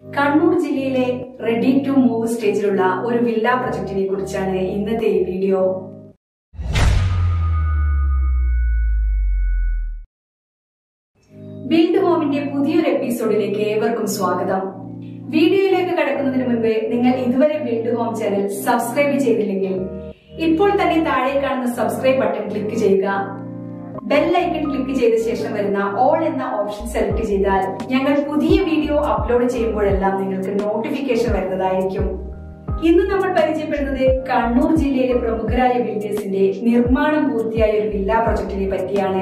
കണ്ണൂർ ജില്ലയിലെ ready to move സ്റ്റേജിലുള്ള ഒരു villa പ്രൊജക്ടിനെ കുറിച്ചാണ് ഇന്നത്തെ ഈ വീഡിയോ ബിൽഡ് ഹോമിന്റെ പുതിയൊരു എപ്പിസോഡിലേക്ക് ഏവർക്കും സ്വാഗതം വീഡിയോയിലേക്ക് കടക്കുന്നതിന് മുൻപ് നിങ്ങൾ ഇതുവരെ ബിൽഡ് ഹോം ചാനൽ സബ്സ്ക്രൈബ് ചെയ്തില്ലെങ്കിൽ ഇപ്പോൾ തന്നെ താഴെ കാണുന്ന സബ്സ്ക്രൈബ് ബട്ടൺ ക്ലിക്ക് ചെയ്യുക ബെൽ ഐക്കൺ ക്ലിക്ക് ചെയ്ത ശേഷം വരുന്ന ഓൾ എന്ന ഓപ്ഷൻ സെലക്ട് ചെയ്താൽ ഞങ്ങൾ പുതിയ വീഡിയോ അപ്ലോഡ് ചെയ്യുമ്പോഴെല്ലാം നിങ്ങൾക്ക് നോട്ടിഫിക്കേഷൻ വരുന്നതായിരിക്കും ഇന്ന് നമ്മൾ പരിചയപ്പെടുന്നത് കണ്ണൂർ ജില്ലയിലെ പ്രമുഖരായ ബിൽഡേഴ്സിന്റെ നിർമ്മാണം പൂർത്തിയായ ഒരു വില്ല പ്രൊജക്ടിനെ പറ്റിയാണ്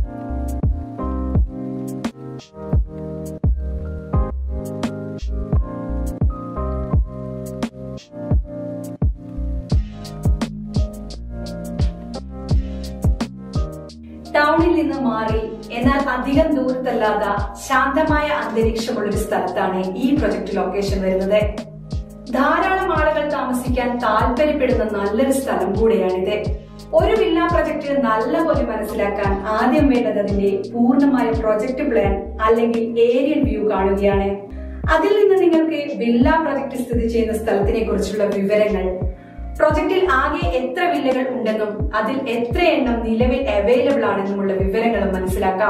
ടൗണിൽ നിന്ന് മാറി എന്നാൽ അധികം ദൂരത്തല്ലാത്ത ശാന്തമായ അന്തരീക്ഷമുള്ള ഒരു സ്ഥലത്താണ് ഈ പ്രൊജക്ട് ലൊക്കേഷൻ വരുന്നത് ധാരാളം ആളുകൾ താമസിക്കാൻ താല്പര്യപ്പെടുന്ന നല്ലൊരു സ്ഥലം കൂടെയാണിത് ഒരു വില്ല പ്രൊജക്ട് നല്ലപോലെ മനസ്സിലാക്കാൻ ആദ്യം വേണ്ടത് അതിന്റെ പൂർണ്ണമായ പ്രൊജക്ട് പ്ലാൻ അല്ലെങ്കിൽ ഏരിയൽ വ്യൂ കാണുകയാണ് അതിൽ നിന്ന് നിങ്ങൾക്ക് വില്ല പ്രൊജക്ട് സ്ഥിതി ചെയ്യുന്ന സ്ഥലത്തിനെ കുറിച്ചുള്ള വിവരങ്ങൾ പ്രൊജക്റ്റിൽ ആകെ എത്ര വില്ലകൾ ഉണ്ടെന്നും അതിൽ എത്ര എണ്ണം നിലവിൽ അവൈലബിൾ ആണെന്നുമുള്ള വിവരങ്ങളും മനസ്സിലാക്കാം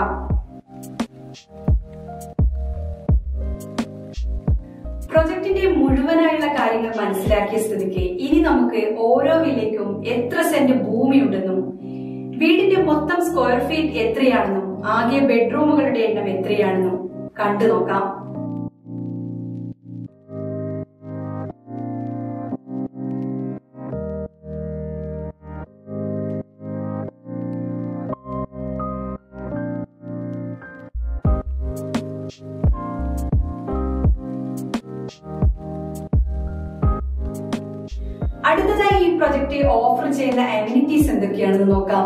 പ്രൊജക്ടിന്റെ മുഴുവനായുള്ള കാര്യങ്ങൾ മനസ്സിലാക്കിയ സ്ഥിതിക്ക് ഇനി നമുക്ക് ഓരോ വില്ലയ്ക്കും എത്ര സെന്റ് ഭൂമിയുണ്ടെന്നും വീടിന്റെ മൊത്തം സ്ക്വയർ ഫീറ്റ് എത്രയാണെന്നും ആകെ ബെഡ്റൂമുകളുടെ എണ്ണം എത്രയാണെന്നും കണ്ടു നോക്കാം അടുത്തതായി ഈ പ്രൊജക്ട് ഓഫർ ചെയ്യുന്ന അമ്യൂണിറ്റീസ് എന്തൊക്കെയാണെന്ന് നോക്കാം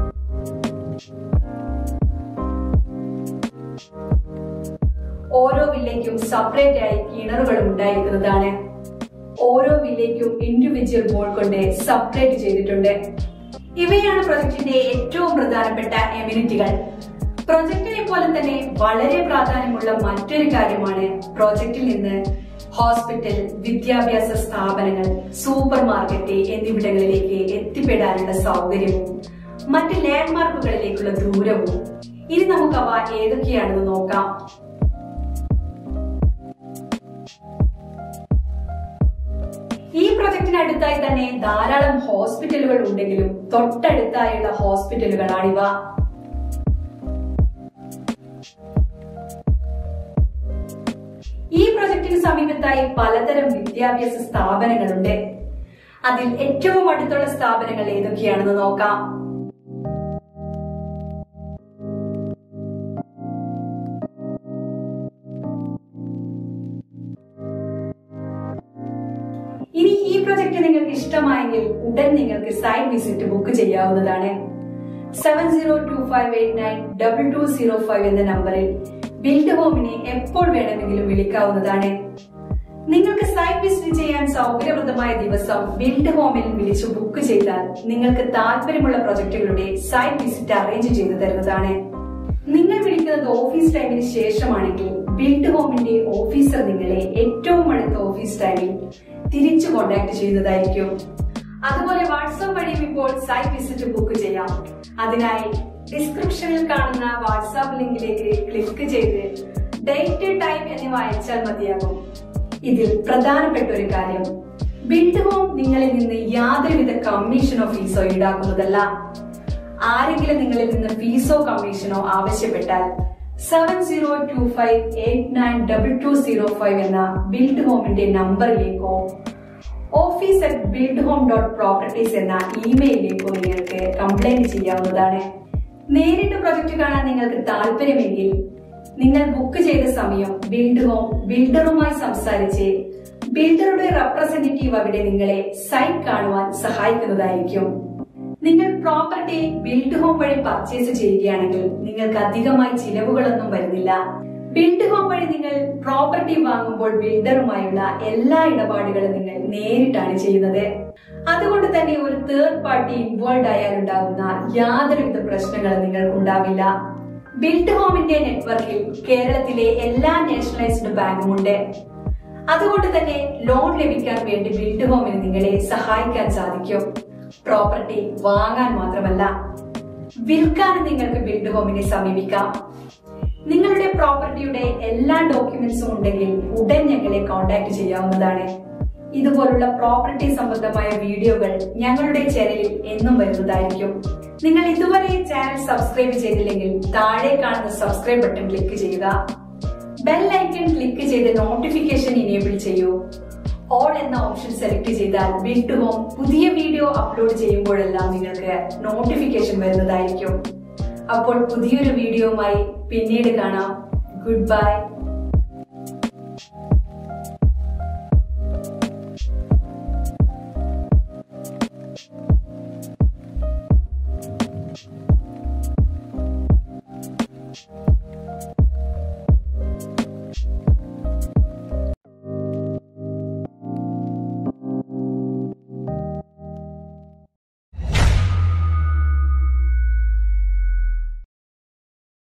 ഓരോ വില്ലയ്ക്കും സെപ്പറേറ്റ് ആയി കിണറുകളും ഉണ്ടായിരിക്കുന്നതാണ് ഓരോ വില്ലയ്ക്കും ഇൻഡിവിജ്വൽ ബോൾ കൊണ്ട് സെപ്പറേറ്റ് ചെയ്തിട്ടുണ്ട് ഇവയാണ് പ്രൊജക്ടിന്റെ ഏറ്റവും പ്രധാനപ്പെട്ട എമ്യൂണിറ്റികൾ പ്രൊജക്ടിനെ പോലെ തന്നെ വളരെ പ്രാധാന്യമുള്ള മറ്റൊരു കാര്യമാണ് പ്രോജക്റ്റിൽ നിന്ന് ഹോസ്പിറ്റൽ വിദ്യാഭ്യാസ സ്ഥാപനങ്ങൾ സൂപ്പർ മാർക്കറ്റ് എന്നിവിടങ്ങളിലേക്ക് എത്തിപ്പെടാനുള്ള സൗകര്യവും മറ്റ് ലാൻഡ്മാർക്കുകളിലേക്കുള്ള ദൂരവും ഇനി നമുക്ക് അവ ഏതൊക്കെയാണെന്ന് നോക്കാം ഈ പ്രൊജക്ടിനടുത്തായി തന്നെ ധാരാളം ഹോസ്പിറ്റലുകൾ ഉണ്ടെങ്കിലും തൊട്ടടുത്തായുള്ള ഹോസ്പിറ്റലുകളാണിവ ഈ പ്രൊജക്ടിന് സമീപത്തായി പലതരം വിദ്യാഭ്യാസ സ്ഥാപനങ്ങളുണ്ട് അതിൽ ഏറ്റവും അടുത്തുള്ള സ്ഥാപനങ്ങൾ ഏതൊക്കെയാണെന്ന് നോക്കാം ഇനി ഈ പ്രൊജക്ട് നിങ്ങൾക്ക് ഇഷ്ടമായെങ്കിൽ ഉടൻ നിങ്ങൾക്ക് സൈറ്റ് വിസിറ്റ് ബുക്ക് ചെയ്യാവുന്നതാണ് seven zero two five eight nine double two zero five എന്ന നമ്പറിൽ ബിൽഡ് ഹോമിനെ എപ്പോൾ വേണമെങ്കിലും വിളിക്കാവുന്നതാണ് നിങ്ങൾക്ക് സൈറ്റ് വിസിറ്റ് ചെയ്യാൻ സൗകര്യപ്രദമായ ദിവസം ബിൽഡ് ഹോമിൽ വിളിച്ചു ബുക്ക് ചെയ്താൽ നിങ്ങൾക്ക് താല്പര്യമുള്ള പ്രൊജക്ടുകളുടെ സൈറ്റ് വിസിറ്റ് അറേഞ്ച് ചെയ്തു തരുന്നതാണ് നിങ്ങൾ വിളിക്കുന്നത് ഓഫീസ് ടൈമിന് ശേഷമാണെങ്കിൽ ബിൽഡ് ഹോമിന്റെ ഓഫീസർ നിങ്ങളെ ഏറ്റവും അടുത്ത ഓഫീസ് ടൈമിൽ തിരിച്ചു കോൺടാക്ട് ചെയ്യുന്നതായിരിക്കും അതുപോലെ വാട്സാപ്പ് വഴിയും ഇപ്പോൾ സൈറ്റ് വിസിറ്റ് ബുക്ക് ചെയ്യാം അതിനായി ഡിസ്ക്രിപ്ഷനിൽ കാണുന്ന വാട്സാപ്പ് ലിങ്കിലേക്ക് ക്ലിക്ക് ചെയ്ത് ഡേറ്റ് ടൈം എന്നിവ അയച്ചാൽ മതിയാകും ഇതിൽ പ്രധാനപ്പെട്ട ഒരു കാര്യം ബിൽഡ് ഹോം നിങ്ങളിൽ നിന്ന് യാതൊരുവിധ കമ്മീഷനോ ഫീസോ ഈടാക്കുന്നതല്ല ആരെങ്കിലും നിങ്ങളിൽ നിന്ന് ഫീസോ കമ്മീഷനോ ആവശ്യപ്പെട്ടാൽ seven zero two five eight nine double two zero five എന്ന ബിൽഡ് ഹോമിന്റെ നമ്പറിലേക്കോ office at build home dot properties എന്ന ഇമെയിലിലേക്കോ നിങ്ങൾക്ക് കംപ്ലൈന്റ് ചെയ്യാവുന്നതാണ് നേരിട്ട് പ്രൊജക്ട് കാണാൻ നിങ്ങൾക്ക് താല്പര്യമെങ്കിൽ നിങ്ങൾ ബുക്ക് ചെയ്ത സമയം ബിൽഡ് ഹോം ബിൽഡറുമായി സംസാരിച്ച് ബിൽഡറുടെ റെപ്രസെന്റേറ്റീവ് അവിടെ നിങ്ങളെ സൈറ്റ് കാണുവാൻ സഹായിക്കുന്നതായിരിക്കും നിങ്ങൾ പ്രോപ്പർട്ടി ബിൽഡ് ഹോം വഴി പർച്ചേസ് ചെയ്യുകയാണെങ്കിൽ നിങ്ങൾക്ക് അധികമായി ചിലവുകളൊന്നും വരുന്നില്ല ബിൽഡ് ഹോം വഴി നിങ്ങൾ പ്രോപ്പർട്ടി വാങ്ങുമ്പോൾ ബിൽഡറുമായുള്ള എല്ലാ ഇടപാടുകളും നിങ്ങൾ നേരിട്ടാണ് ചെയ്യുന്നത് അതുകൊണ്ട് തന്നെ ഒരു തേർഡ് പാർട്ടി ഇൻവോൾവ് ആയാലുണ്ടാകുന്ന യാതൊരുവിധ പ്രശ്നങ്ങളും നിങ്ങൾക്കുണ്ടാവില്ല ബിൽഡ് ഹോമിന്റെ നെറ്റ്വർക്കിൽ കേരളത്തിലെ എല്ലാ നാഷണലൈസ്ഡ് ബാങ്കുമുണ്ട് അതുകൊണ്ട് തന്നെ ലോൺ ലഭിക്കാൻ വേണ്ടി ബിൽഡ് ഹോമിന് നിങ്ങളെ സഹായിക്കാൻ സാധിക്കും പ്രോപ്പർട്ടി വാങ്ങാൻ മാത്രമല്ല വിൽക്കാനും നിങ്ങൾക്ക് ബിൽഡ് ഹോമിനെ സമീപിക്കാം നിങ്ങളുടെ പ്രോപ്പർട്ടിയുടെ എല്ലാ ഡോക്യുമെന്റ്സും ഉണ്ടെങ്കിൽ ഉടൻ ഞങ്ങളെ കോൺടാക്ട് ചെയ്യാവുന്നതാണ് ഇതുപോലുള്ള പ്രോപ്പർട്ടി സംബന്ധമായ വീഡിയോകൾ ഞങ്ങളുടെ ചാനലിൽ എന്നും വരുന്നതായിരിക്കും നിങ്ങൾ ഇതുവരെ ചാനൽ സബ്സ്ക്രൈബ് ചെയ്തില്ലെങ്കിൽ താഴെ കാണുന്ന സബ്സ്ക്രൈബ് ബട്ടൺ ക്ലിക്ക് ചെയ്യുക ബെൽ ഐക്കൺ ക്ലിക്ക് ചെയ്ത് നോട്ടിഫിക്കേഷൻ ഇനേബിൾ ചെയ്യൂ ഓൾ എന്ന ഓപ്ഷൻ സെലക്ട് ചെയ്താൽ ബിൽഡ് ഹോം പുതിയ വീഡിയോ അപ്ലോഡ് ചെയ്യുമ്പോഴെല്ലാം നിങ്ങൾക്ക് നോട്ടിഫിക്കേഷൻ വരുന്നതായിരിക്കും അപ്പോൾ പുതിയൊരു വീഡിയോയുമായി പിന്നീട് കാണാം ഗുഡ് ബൈ